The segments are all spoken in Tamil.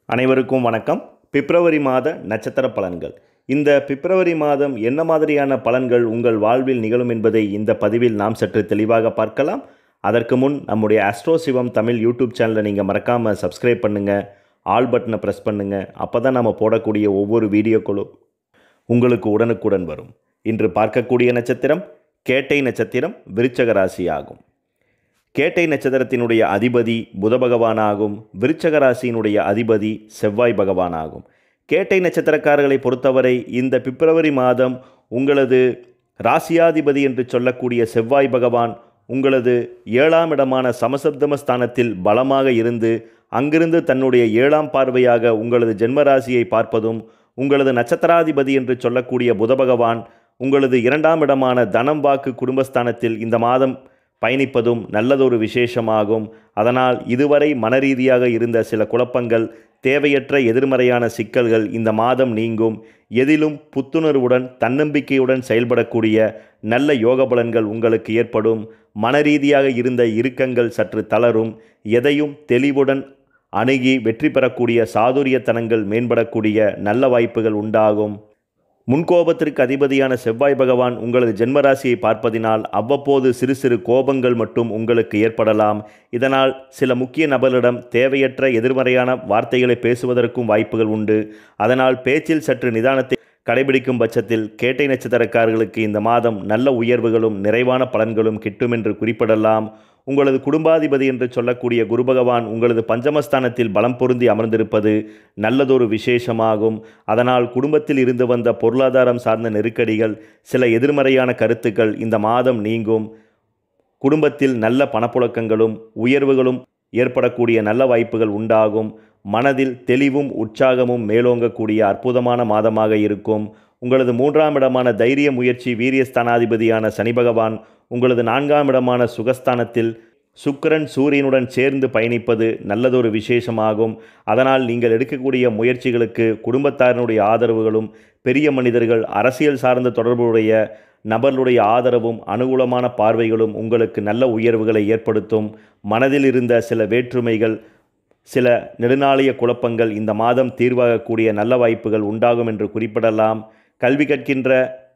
அனைவருக்கும் வணக்கம் பிப்ரவரி மாத நட்சத்திர பலன்கள் இந்த பிப்ரவரி மாதம் என்ன மாதிரியான பலன்கள் உங்கள் வாழ்வில் நிகழும் என்பதை இந்த பதிவில் நாம் சற்று தெளிவாக பார்க்கலாம் அதற்கு முன் நம்முடைய ஆஸ்ட்ரோ சிவம் தமிழ் யூடியூப் சேனலை நீங்கள் மறக்காமல் சப்ஸ்கிரைப் பண்ணுங்கள் ஆல் பட்டனை ப்ரெஸ் பண்ணுங்கள் அப்போ தான் நம்ம போடக்கூடிய ஒவ்வொரு வீடியோக்களும் உங்களுக்கு உடனுக்குடன் வரும் இன்று பார்க்கக்கூடிய நட்சத்திரம் கேட்டை நட்சத்திரம் விருச்சக ராசி ஆகும் கேட்டை நட்சத்திரத்தினுடைய அதிபதி புத பகவானாகும் விருச்சக ராசியினுடைய அதிபதி செவ்வாய் பகவானாகும் கேட்டை நட்சத்திரக்காரர்களை பொறுத்தவரை இந்த பிப்ரவரி மாதம் உங்களது ராசியாதிபதி என்று சொல்லக்கூடிய செவ்வாய் பகவான் உங்களது ஏழாம் இடமான சமசப்தம ஸ்தானத்தில் பலமாக இருந்து அங்கிருந்து தன்னுடைய ஏழாம் பார்வையாக உங்களது ஜென்ம ராசியை பார்ப்பதும் உங்களது நட்சத்திராதிபதி என்று சொல்லக்கூடிய புத பகவான் உங்களது இரண்டாம் இடமான தனம் வாக்கு குடும்பஸ்தானத்தில் இந்த மாதம் பயணிப்பதும் நல்லதொரு விசேஷமாகும் அதனால் இதுவரை மனரீதியாக இருந்த சில குழப்பங்கள் தேவையற்ற எதிர்மறையான சிக்கல்கள் இந்த மாதம் நீங்கும் எதிலும் புத்துணர்வுடன் தன்னம்பிக்கையுடன் செயல்படக்கூடிய நல்ல யோக பலன்கள் உங்களுக்கு ஏற்படும் மனரீதியாக இருந்த இறுக்கங்கள் சற்று தளரும் எதையும் தெளிவுடன் அணுகி வெற்றி பெறக்கூடிய சாதுரியத்தனங்கள் மேம்படக்கூடிய நல்ல வாய்ப்புகள் உண்டாகும் முன்கோபத்திற்கு அதிபதியான செவ்வாய் பகவான் உங்களது ஜென்மராசியை பார்ப்பதினால் அவ்வப்போது சிறு சிறு கோபங்கள் மட்டும் உங்களுக்கு ஏற்படலாம் இதனால் சில முக்கிய நபர்களிடம் தேவையற்ற எதிர்மறையான வார்த்தைகளை பேசுவதற்கும் வாய்ப்புகள் உண்டு அதனால் பேச்சில் சற்று நிதானத்தை கடைபிடிக்கும் பட்சத்தில் கேட்டை நட்சத்திரக்காரர்களுக்கு இந்த மாதம் நல்ல உயர்வுகளும் நிறைவான பலன்களும் கிட்டும் என்று குறிப்பிடலாம் உங்களது குடும்பாதிபதி என்று சொல்லக்கூடிய குரு பகவான் உங்களது பஞ்சமஸ்தானத்தில் பலம் பொருந்தி அமர்ந்திருப்பது நல்லதொரு விசேஷமாகும் அதனால் குடும்பத்தில் இருந்து வந்த பொருளாதாரம் சார்ந்த நெருக்கடிகள் சில எதிர்மறையான கருத்துக்கள் இந்த மாதம் நீங்கும் குடும்பத்தில் நல்ல பணப்புழக்கங்களும் உயர்வுகளும் ஏற்படக்கூடிய நல்ல வாய்ப்புகள் உண்டாகும் மனதில் தெளிவும் உற்சாகமும் மேலோங்கக்கூடிய அற்புதமான மாதமாக இருக்கும் உங்களது மூன்றாம் இடமான தைரிய முயற்சி வீரியஸ்தானாதிபதியான சனி பகவான் உங்களது நான்காம் இடமான சுகஸ்தானத்தில் சுக்கிரன் சூரியனுடன் சேர்ந்து பயணிப்பது நல்லதொரு விசேஷமாகும் அதனால் நீங்கள் எடுக்கக்கூடிய முயற்சிகளுக்கு குடும்பத்தாரினுடைய ஆதரவுகளும் பெரிய மனிதர்கள் அரசியல் சார்ந்த தொடர்புடைய நபர்களுடைய ஆதரவும் அனுகூலமான பார்வைகளும் உங்களுக்கு நல்ல உயர்வுகளை ஏற்படுத்தும் மனதில் இருந்த சில வேற்றுமைகள் சில நெடுநாளைய குழப்பங்கள் இந்த மாதம் தீர்வாகக்கூடிய நல்ல வாய்ப்புகள் உண்டாகும் என்று குறிப்பிடலாம் கல்வி கற்கின்ற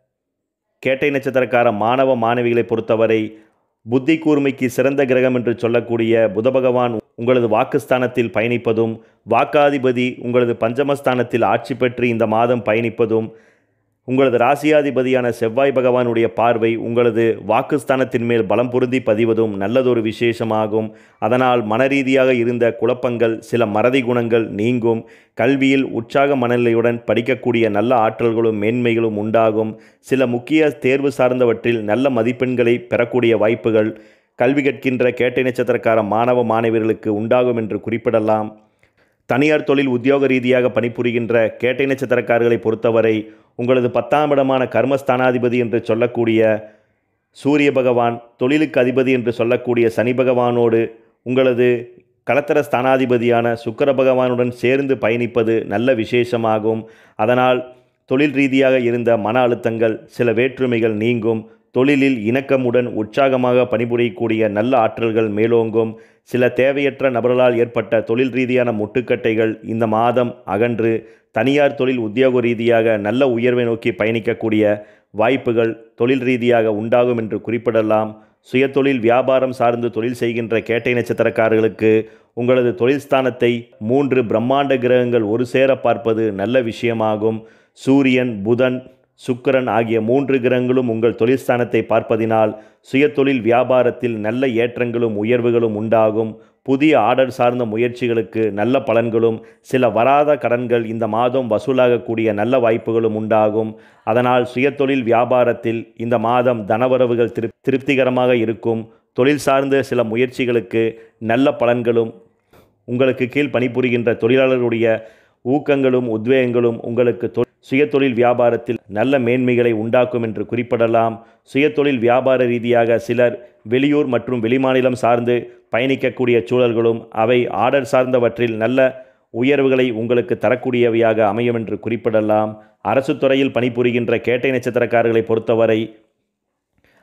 கேட்டை நட்சத்திரக்கார மாணவ மாணவிகளை பொறுத்தவரை புத்தி கூர்மைக்கு சிறந்த கிரகம் என்று சொல்லக்கூடிய புத பகவான் உங்களது வாக்குஸ்தானத்தில் பயணிப்பதும் வாக்காதிபதி உங்களது பஞ்சமஸ்தானத்தில் ஆட்சி பெற்று இந்த மாதம் பயணிப்பதும் உங்களது ராசியாதிபதியான செவ்வாய் பகவானுடைய பார்வை உங்களது வாக்குஸ்தானத்தின் மேல் பலம் பொருந்தி பதிவதும் நல்லதொரு விசேஷமாகும் அதனால் மனரீதியாக இருந்த குழப்பங்கள் சில மறதி குணங்கள் நீங்கும் கல்வியில் உற்சாக மனநிலையுடன் படிக்கக்கூடிய நல்ல ஆற்றல்களும் மேன்மைகளும் உண்டாகும் சில முக்கிய தேர்வு சார்ந்தவற்றில் நல்ல மதிப்பெண்களை பெறக்கூடிய வாய்ப்புகள் கல்வி கற்கின்ற கேட்டை நட்சத்திரக்கார மாணவ மாணவியர்களுக்கு உண்டாகும் என்று குறிப்பிடலாம் தனியார் தொழில் உத்தியோக ரீதியாக பணிபுரிகின்ற கேட்டை நட்சத்திரக்காரர்களை பொறுத்தவரை உங்களது பத்தாம் இடமான கர்மஸ்தானாதிபதி என்று சொல்லக்கூடிய சூரிய பகவான் தொழிலுக்கு அதிபதி என்று சொல்லக்கூடிய சனி பகவானோடு உங்களது கலத்தர ஸ்தானாதிபதியான சுக்கர பகவானுடன் சேர்ந்து பயணிப்பது நல்ல விசேஷமாகும் அதனால் தொழில் ரீதியாக இருந்த மன அழுத்தங்கள் சில வேற்றுமைகள் நீங்கும் தொழிலில் இணக்கமுடன் உற்சாகமாக பணிபுரியக்கூடிய நல்ல ஆற்றல்கள் மேலோங்கும் சில தேவையற்ற நபர்களால் ஏற்பட்ட தொழில் ரீதியான முட்டுக்கட்டைகள் இந்த மாதம் அகன்று தனியார் தொழில் உத்தியோக ரீதியாக நல்ல உயர்வை நோக்கி பயணிக்கக்கூடிய வாய்ப்புகள் தொழில் ரீதியாக உண்டாகும் என்று குறிப்பிடலாம் சுயதொழில் வியாபாரம் சார்ந்து தொழில் செய்கின்ற கேட்டை நட்சத்திரக்காரர்களுக்கு உங்களது தொழில் ஸ்தானத்தை மூன்று பிரம்மாண்ட கிரகங்கள் ஒரு சேர பார்ப்பது நல்ல விஷயமாகும் சூரியன் புதன் சுக்கிரன் ஆகிய மூன்று கிரகங்களும் உங்கள் தொழில் ஸ்தானத்தை பார்ப்பதினால் சுயதொழில் வியாபாரத்தில் நல்ல ஏற்றங்களும் உயர்வுகளும் உண்டாகும் புதிய ஆர்டர் சார்ந்த முயற்சிகளுக்கு நல்ல பலன்களும் சில வராத கடன்கள் இந்த மாதம் வசூலாகக்கூடிய நல்ல வாய்ப்புகளும் உண்டாகும் அதனால் சுயதொழில் வியாபாரத்தில் இந்த மாதம் தனவரவுகள் திருப் திருப்திகரமாக இருக்கும் தொழில் சார்ந்த சில முயற்சிகளுக்கு நல்ல பலன்களும் உங்களுக்கு கீழ் பணிபுரிகின்ற தொழிலாளர்களுடைய ஊக்கங்களும் உத்வேகங்களும் உங்களுக்கு தொ சுயதொழில் வியாபாரத்தில் நல்ல மேன்மைகளை உண்டாக்கும் என்று குறிப்பிடலாம் சுயதொழில் வியாபார ரீதியாக சிலர் வெளியூர் மற்றும் வெளிமாநிலம் சார்ந்து பயணிக்கக்கூடிய சூழல்களும் அவை ஆர்டர் சார்ந்தவற்றில் நல்ல உயர்வுகளை உங்களுக்கு தரக்கூடியவையாக அமையும் என்று குறிப்பிடலாம் அரசு துறையில் பணிபுரிகின்ற கேட்டை நட்சத்திரக்காரர்களை பொறுத்தவரை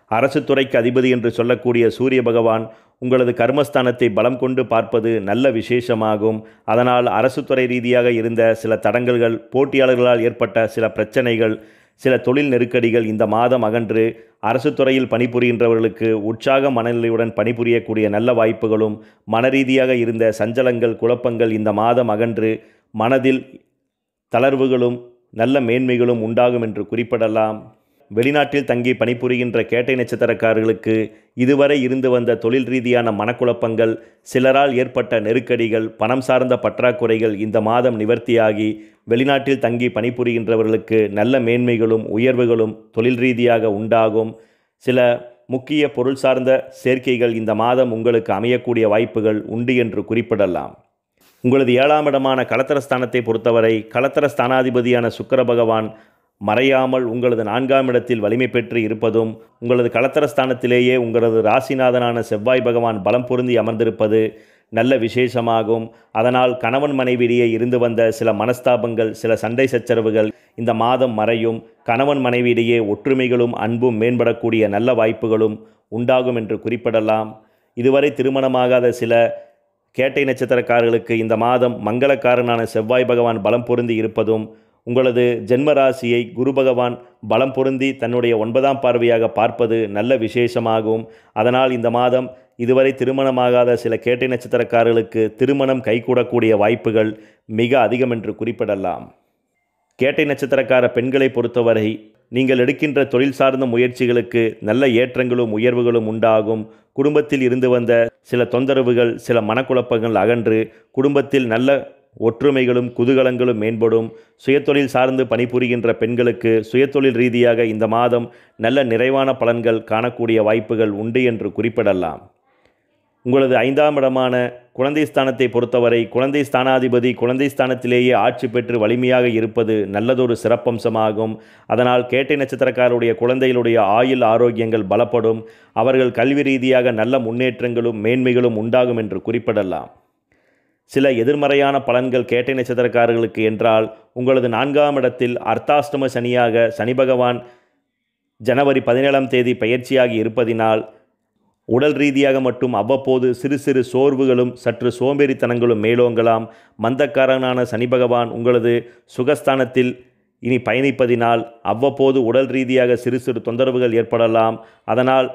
அரசு துறைக்கு அதிபதி என்று சொல்லக்கூடிய சூரிய பகவான் உங்களது கர்மஸ்தானத்தை பலம் கொண்டு பார்ப்பது நல்ல விசேஷமாகும் அதனால் அரசு துறை ரீதியாக இருந்த சில தடங்கல்கள் போட்டியாளர்களால் ஏற்பட்ட சில பிரச்சனைகள் சில தொழில் நெருக்கடிகள் இந்த மாதம் அகன்று அரசு துறையில் பணிபுரிகின்றவர்களுக்கு உற்சாக மனநிலையுடன் பணிபுரியக்கூடிய நல்ல வாய்ப்புகளும் மனரீதியாக இருந்த சஞ்சலங்கள் குழப்பங்கள் இந்த மாதம் அகன்று மனதில் தளர்வுகளும் நல்ல மேன்மைகளும் உண்டாகும் என்று குறிப்பிடலாம் வெளிநாட்டில் தங்கி பணிபுரிகின்ற கேட்டை நட்சத்திரக்காரர்களுக்கு இதுவரை இருந்து வந்த தொழில் ரீதியான மனக்குழப்பங்கள் சிலரால் ஏற்பட்ட நெருக்கடிகள் பணம் சார்ந்த பற்றாக்குறைகள் இந்த மாதம் நிவர்த்தியாகி வெளிநாட்டில் தங்கி பணிபுரிகின்றவர்களுக்கு நல்ல மேன்மைகளும் உயர்வுகளும் தொழில் ரீதியாக உண்டாகும் சில முக்கிய பொருள் சார்ந்த சேர்க்கைகள் இந்த மாதம் உங்களுக்கு அமையக்கூடிய வாய்ப்புகள் உண்டு என்று குறிப்பிடலாம் உங்களது ஏழாம் இடமான கலத்தரஸ்தானத்தை பொறுத்தவரை கலத்தர ஸ்தானாதிபதியான சுக்கர பகவான் மறையாமல் உங்களது நான்காம் இடத்தில் வலிமை பெற்று இருப்பதும் உங்களது கலத்தரஸ்தானத்திலேயே உங்களது ராசிநாதனான செவ்வாய் பகவான் பலம் பொருந்தி அமர்ந்திருப்பது நல்ல விசேஷமாகும் அதனால் கணவன் மனைவியிடையே இருந்து வந்த சில மனஸ்தாபங்கள் சில சண்டை சச்சரவுகள் இந்த மாதம் மறையும் கணவன் மனைவியிடையே ஒற்றுமைகளும் அன்பும் மேம்படக்கூடிய நல்ல வாய்ப்புகளும் உண்டாகும் என்று குறிப்பிடலாம் இதுவரை திருமணமாகாத சில கேட்டை நட்சத்திரக்காரர்களுக்கு இந்த மாதம் மங்களக்காரனான செவ்வாய் பகவான் பலம் பொருந்தி இருப்பதும் உங்களது ஜென்ம ராசியை குரு பகவான் பலம் பொருந்தி தன்னுடைய ஒன்பதாம் பார்வையாக பார்ப்பது நல்ல விசேஷமாகும் அதனால் இந்த மாதம் இதுவரை திருமணமாகாத சில கேட்டை நட்சத்திரக்காரர்களுக்கு திருமணம் கைகூடக்கூடிய வாய்ப்புகள் மிக அதிகம் என்று குறிப்பிடலாம் கேட்டை நட்சத்திரக்கார பெண்களை பொறுத்தவரை நீங்கள் எடுக்கின்ற தொழில் சார்ந்த முயற்சிகளுக்கு நல்ல ஏற்றங்களும் உயர்வுகளும் உண்டாகும் குடும்பத்தில் இருந்து வந்த சில தொந்தரவுகள் சில மனக்குழப்பங்கள் அகன்று குடும்பத்தில் நல்ல ஒற்றுமைகளும் குதூகலங்களும் மேம்படும் சுயதொழில் சார்ந்து பணிபுரிகின்ற பெண்களுக்கு சுயதொழில் ரீதியாக இந்த மாதம் நல்ல நிறைவான பலன்கள் காணக்கூடிய வாய்ப்புகள் உண்டு என்று குறிப்பிடலாம் உங்களது ஐந்தாம் இடமான குழந்தை ஸ்தானத்தை பொறுத்தவரை குழந்தை ஸ்தானாதிபதி குழந்தை ஸ்தானத்திலேயே ஆட்சி பெற்று வலிமையாக இருப்பது நல்லதொரு சிறப்பம்சமாகும் அதனால் கேட்டை நட்சத்திரக்காரருடைய குழந்தைகளுடைய ஆயுள் ஆரோக்கியங்கள் பலப்படும் அவர்கள் கல்வி ரீதியாக நல்ல முன்னேற்றங்களும் மேன்மைகளும் உண்டாகும் என்று குறிப்பிடலாம் சில எதிர்மறையான பலன்கள் கேட்டை நட்சத்திரக்காரர்களுக்கு என்றால் உங்களது நான்காம் இடத்தில் அர்த்தாஷ்டம சனியாக சனி பகவான் ஜனவரி பதினேழாம் தேதி பயிற்சியாகி இருப்பதினால் உடல் ரீதியாக மட்டும் அவ்வப்போது சிறு சிறு சோர்வுகளும் சற்று சோம்பேறித்தனங்களும் மேலோங்கலாம் மந்தக்காரனான சனி பகவான் உங்களது சுகஸ்தானத்தில் இனி பயணிப்பதினால் அவ்வப்போது உடல் ரீதியாக சிறு சிறு தொந்தரவுகள் ஏற்படலாம் அதனால்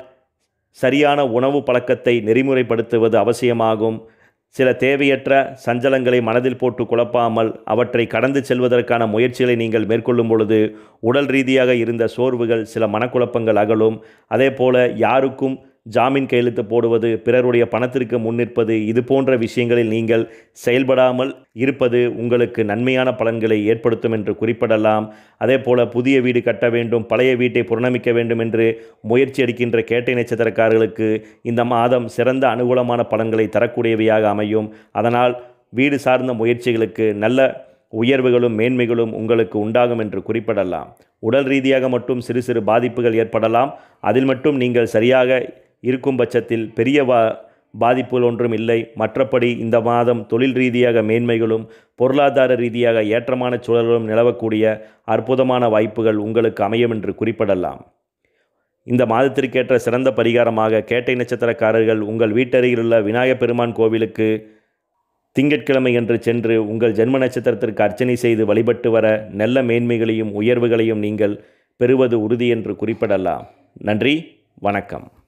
சரியான உணவு பழக்கத்தை நெறிமுறைப்படுத்துவது அவசியமாகும் சில தேவையற்ற சஞ்சலங்களை மனதில் போட்டு குழப்பாமல் அவற்றை கடந்து செல்வதற்கான முயற்சிகளை நீங்கள் மேற்கொள்ளும் பொழுது உடல் ரீதியாக இருந்த சோர்வுகள் சில மனக்குழப்பங்கள் அகலும் அதே போல யாருக்கும் ஜாமீன் கையெழுத்து போடுவது பிறருடைய பணத்திற்கு முன்னிற்பது இது போன்ற விஷயங்களில் நீங்கள் செயல்படாமல் இருப்பது உங்களுக்கு நன்மையான பலன்களை ஏற்படுத்தும் என்று குறிப்பிடலாம் அதே போல புதிய வீடு கட்ட வேண்டும் பழைய வீட்டை புறணமிக்க வேண்டும் என்று முயற்சி எடுக்கின்ற கேட்டை நட்சத்திரக்காரர்களுக்கு இந்த மாதம் சிறந்த அனுகூலமான பலன்களை தரக்கூடியவையாக அமையும் அதனால் வீடு சார்ந்த முயற்சிகளுக்கு நல்ல உயர்வுகளும் மேன்மைகளும் உங்களுக்கு உண்டாகும் என்று குறிப்பிடலாம் உடல் ரீதியாக மட்டும் சிறு சிறு பாதிப்புகள் ஏற்படலாம் அதில் மட்டும் நீங்கள் சரியாக இருக்கும் பட்சத்தில் பெரிய வா பாதிப்புகள் ஒன்றும் இல்லை மற்றபடி இந்த மாதம் தொழில் ரீதியாக மேன்மைகளும் பொருளாதார ரீதியாக ஏற்றமான சூழல்களும் நிலவக்கூடிய அற்புதமான வாய்ப்புகள் உங்களுக்கு அமையும் என்று குறிப்பிடலாம் இந்த மாதத்திற்கேற்ற சிறந்த பரிகாரமாக கேட்டை நட்சத்திரக்காரர்கள் உங்கள் வீட்டருகிலுள்ள விநாயகப் பெருமான் கோவிலுக்கு திங்கட்கிழமை என்று சென்று உங்கள் ஜென்ம நட்சத்திரத்திற்கு அர்ச்சனை செய்து வழிபட்டு வர நல்ல மேன்மைகளையும் உயர்வுகளையும் நீங்கள் பெறுவது உறுதி என்று குறிப்பிடலாம் நன்றி வணக்கம்